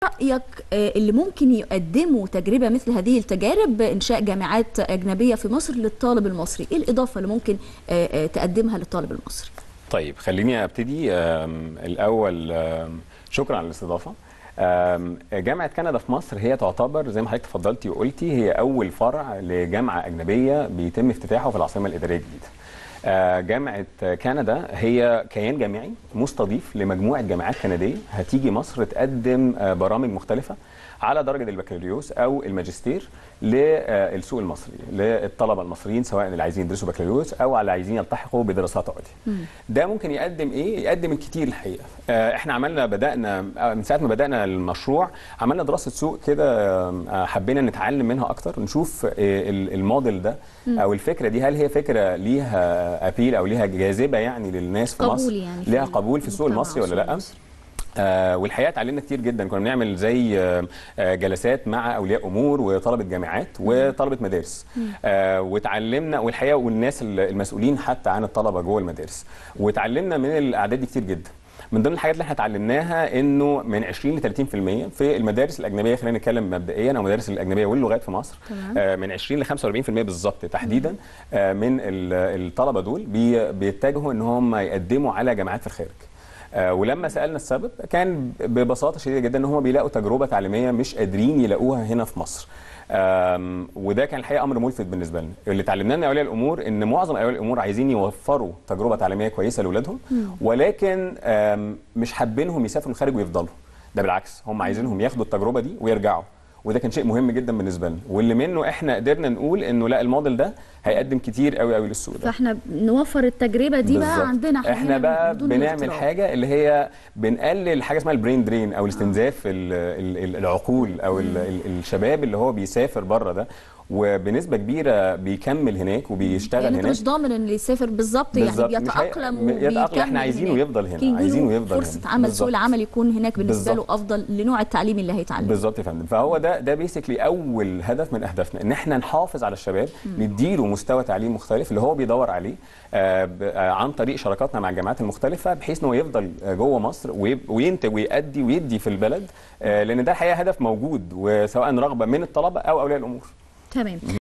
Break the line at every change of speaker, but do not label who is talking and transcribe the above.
رأيك آه، اللي ممكن يقدموا تجربة مثل هذه التجارب إنشاء جامعات أجنبية في مصر للطالب المصري إيه الإضافة اللي ممكن آه، آه، تقدمها للطالب المصري
طيب خليني ابتدي آم، الاول آم، شكرا على الاستضافه آم، جامعه كندا في مصر هي تعتبر زي ما حضرتك تفضلتي وقلتي هي اول فرع لجامعه اجنبيه بيتم افتتاحه في العاصمه الاداريه الجديده آه، جامعه كندا هي كيان جامعي مستضيف لمجموعه جامعات كنديه هتيجي مصر تقدم آه، برامج مختلفه على درجه البكالوريوس او الماجستير للسوق المصري للطلبه المصريين سواء اللي عايزين يدرسوا بكالوريوس او اللي عايزين يلتحقوا بدراسات عليا ده ممكن يقدم ايه يقدم الكتير الحقيقه آه، احنا عملنا بدانا آه، من ساعه ما بدانا المشروع عملنا دراسه سوق كده آه، حبينا نتعلم منها اكتر نشوف آه، ال- الموديل ده او الفكره دي هل هي فكره ليها ابيل او ليها جاذبه يعني للناس في
قبول
مصر
يعني في
ليها قبول في السوق
المجتمع
المصري ولا
والسوق
لا
المصري.
آه والحقيقه اتعلمنا كتير جدا كنا بنعمل زي آه آه، جلسات مع اولياء امور وطلبه جامعات وطلبه مدارس آه واتعلمنا والحقيقه والناس ال- المسؤولين حتى عن الطلبه جوه المدارس واتعلمنا من الاعداد دي كتير جدا من ضمن الحاجات اللي احنا اتعلمناها انه من 20 ل 30% في المدارس الاجنبيه خلينا نتكلم مبدئيا او المدارس الاجنبيه واللغات في مصر
تمام.
آه من 20 ل 45% بالظبط تحديدا آه من ال- الطلبه دول بي- بيتجهوا ان هم يقدموا على جامعات في الخارج آه، ولما سالنا السبب كان ببساطه شديده جدا ان هم بيلاقوا تجربه تعليميه مش قادرين يلاقوها هنا في مصر آم، وده كان الحقيقه امر ملفت بالنسبه لنا اللي اتعلمناه من اولياء الامور ان معظم اولياء الامور عايزين يوفروا تجربه تعليميه كويسه لاولادهم ولكن آم، مش حابينهم يسافروا الخارج ويفضلوا ده بالعكس هم عايزينهم ياخدوا التجربه دي ويرجعوا وده كان شيء مهم جدا بالنسبه لنا واللي منه احنا قدرنا نقول انه لا الموديل ده هيقدم كتير قوي قوي للسوق ده
فاحنا نوفر التجربة دي بقى
بالظبط.
عندنا احنا,
احنا
هنا
بقى
بدون
بنعمل
الاختراع.
حاجه اللي هي بنقلل حاجه اسمها البرين درين او الاستنزاف ال- ال- ال- العقول او ال- ال- الشباب اللي هو بيسافر بره ده وبنسبه كبيره بيكمل هناك وبيشتغل
يعني انت
هناك
مش ضامن ان اللي يسافر بالظبط يعني
بالظبط. مش هي-
بيتأقلم
م- يتأقلم.
وبيكمل
احنا عايزينه
هناك.
يفضل هنا.
يمكن يجيله
عايزينه يفضل
فرصة
هنا.
عمل سوق
بالظبط.
العمل يكون هناك بالنسبة له
بالظبط.
افضل لنوع التعليم اللي هيتعلمه
بالظبط يا فندم فهو ده ده بيسكلي اول هدف من اهدافنا ان احنا نحافظ على الشباب نديله مستوى تعليم مختلف اللي هو بيدور عليه آه، ب- آه، عن طريق شراكاتنا مع الجامعات المختلفه بحيث ان هو يفضل آه، جوه مصر ويب- وينتج ويأدي ويدي في البلد آه، لان ده الحقيقه هدف موجود وسواء رغبه من الطلبه او اولياء الامور
تمام